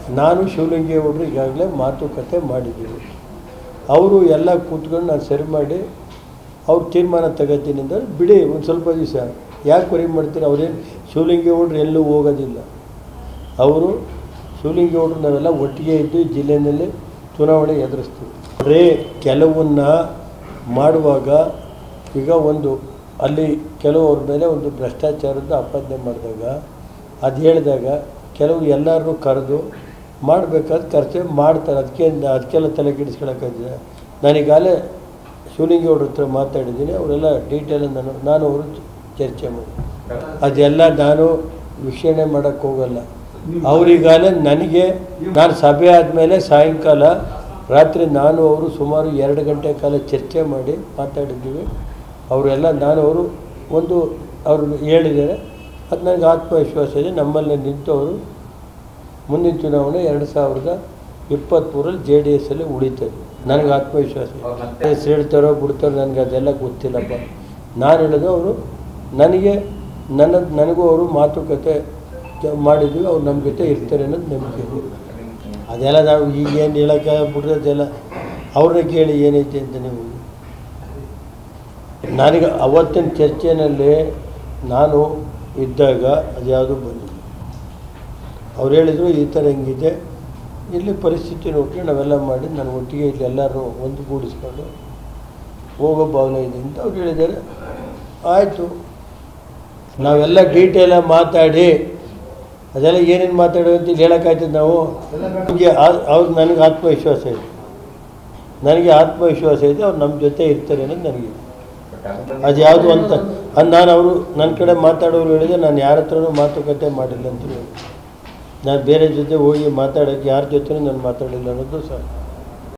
ನಾನು ಶಿವಲಿಂಗೇಗೌಡರು ಈಗಾಗಲೇ ಮಾತುಕತೆ ಮಾಡಿದ್ದೀವಿ ಅವರು ಎಲ್ಲ ಕೂತ್ಕೊಂಡು ನಾನು ಸರಿ ಮಾಡಿ ಅವ್ರು ತೀರ್ಮಾನ ತಗೋತೀನಿ ಅಂದರೆ ಬಿಡಿ ಒಂದು ಸ್ವಲ್ಪ ದಿವಸ ಯಾಕೆ ವರಿ ಮಾಡ್ತೀರಿ ಅವ್ರೇನು ಶಿವಲಿಂಗೇಗೌಡರು ಎಲ್ಲೂ ಹೋಗೋದಿಲ್ಲ ಅವರು ಶಿವಲಿಂಗೇಗೌಡರು ನಾವೆಲ್ಲ ಒಟ್ಟಿಗೆ ಇದ್ದು ಈ ಜಿಲ್ಲೆಯಲ್ಲಿ ಚುನಾವಣೆ ಎದುರಿಸ್ತೀವಿ ಅಂದರೆ ಕೆಲವನ್ನ ಮಾಡುವಾಗ ಈಗ ಒಂದು ಅಲ್ಲಿ ಕೆಲವ್ರ ಮೇಲೆ ಒಂದು ಭ್ರಷ್ಟಾಚಾರದ ಆಪಾದನೆ ಮಾಡಿದಾಗ ಅದು ಹೇಳಿದಾಗ ಕೆಲವು ಎಲ್ಲರನ್ನೂ ಕರೆದು ಮಾಡಬೇಕಾದ ಖರ್ಚು ಮಾಡ್ತಾರೆ ಅದಕ್ಕೆ ಅದಕ್ಕೆಲ್ಲ ತಲೆ ಕೆಡಿಸ್ಕೊಳಕ್ಕಾಗಿದೆ ನಾನೀಗಾಗಲೇ ಶಿವಲಿಂಗೇಗೌಡ್ರ ಹತ್ರ ಮಾತಾಡಿದ್ದೀನಿ ಅವರೆಲ್ಲ ಡೀಟೇಲ್ ನಾನು ನಾನು ಅವರು ಚರ್ಚೆ ಮಾಡಿ ಅದೆಲ್ಲ ನಾನು ವಿಷಯನೇ ಮಾಡೋಕ್ಕೆ ಹೋಗಲ್ಲ ಅವರಿಗಾಗಲೇ ನನಗೆ ನಾನು ಸಭೆ ಆದಮೇಲೆ ಸಾಯಂಕಾಲ ರಾತ್ರಿ ನಾನು ಅವರು ಸುಮಾರು ಎರಡು ಗಂಟೆ ಕಾಲ ಚರ್ಚೆ ಮಾಡಿ ಮಾತಾಡಿದ್ದೀವಿ ಅವರೆಲ್ಲ ನಾನು ಅವರು ಒಂದು ಅವರು ಹೇಳಿದ್ದಾರೆ ಅದು ನನಗೆ ಆತ್ಮವಿಶ್ವಾಸ ಇದೆ ನಮ್ಮಲ್ಲೇ ನಿಂತವರು ಮುಂದಿನ ಚುನಾವಣೆ ಎರಡು ಸಾವಿರದ ಇಪ್ಪತ್ತ್ಮೂರಲ್ಲಿ ಜೆ ಡಿ ಎಸ್ಸಲ್ಲಿ ಉಳಿತದೆ ನನಗೆ ಆತ್ಮವಿಶ್ವಾಸ ಇದೆ ಹೆಸ್ರು ಹೇಳ್ತಾರೋ ಬಿಡ್ತಾರೋ ನನಗೆ ಅದೆಲ್ಲ ಗೊತ್ತಿಲ್ಲಪ್ಪ ನಾನು ಹೇಳೋದು ಅವರು ನನಗೆ ನನ್ನ ನನಗೂ ಅವರು ಮಾತುಕತೆ ಕ- ಮಾಡಿದ್ವಿ ಅವ್ರು ನಮ್ಮ ಜೊತೆ ಇರ್ತಾರೆ ಅನ್ನೋದು ನಂಬಿಕೆ ಇದೆ ಅದೆಲ್ಲ ನಾವು ಈಗೇನು ಹೇಳೋಕ್ಕೆ ಬಿಡ್ರದೆಲ್ಲ ಅವ್ರನ್ನ ಕೇಳಿ ಏನೈತೆ ಅಂತ ನೀವು ನನಗೆ ಅವತ್ತಿನ ಚರ್ಚೆಯಲ್ಲಿ ನಾನು ಇದ್ದಾಗ ಅದು ಯಾವುದೂ ಬಂದಿಲ್ಲ ಅವ್ರು ಹೇಳಿದರು ಈ ಥರ ಹಿಂಗಿದೆ ಇಲ್ಲಿ ಪರಿಸ್ಥಿತಿ ನೋಡ್ಕೊಂಡು ನಾವೆಲ್ಲ ಮಾಡಿ ನಾನು ಒಟ್ಟಿಗೆ ಇಲ್ಲಿ ಎಲ್ಲರೂ ಒಂದುಗೂಡಿಸ್ಕೊಂಡು ಹೋಗೋ ಭಾವನೆ ಇದೆ ಅಂತ ಅವ್ರು ಹೇಳಿದ್ದಾರೆ ಆಯಿತು ನಾವೆಲ್ಲ ಡೀಟೇಲಾಗಿ ಮಾತಾಡಿ ಅದೆಲ್ಲ ಏನೇನು ಮಾತಾಡೋದು ಅಂತ ಇಲ್ಲಿ ಹೇಳೋಕ್ಕಾಯ್ತದೆ ನಾವು ನಮಗೆ ಅವ್ರು ನನಗೆ ಆತ್ಮವಿಶ್ವಾಸ ಇದೆ ನನಗೆ ಆತ್ಮವಿಶ್ವಾಸ ಇದೆ ಅವ್ರು ನಮ್ಮ ಜೊತೆ ಇರ್ತಾರೆ ಅನ್ನೋದು ನನಗೆ ಅದು ಯಾವುದು ಅಂತ ಅದು ನಾನು ಅವರು ನನ್ನ ಕಡೆ ಮಾತಾಡೋರು ಹೇಳಿದೆ ನಾನು ಯಾರ ಹತ್ರನೂ ಮಾತುಕತೆ ಮಾಡಿಲ್ಲ ಅಂತ ಹೇಳಿ ನಾನು ಬೇರೆ ಜೊತೆ ಹೋಗಿ ಮಾತಾಡೋಕ್ಕೆ ಯಾರ ಜೊತೆನೂ ನಾನು ಮಾತಾಡಿಲ್ಲ ಅನ್ನೋದು ಸಹ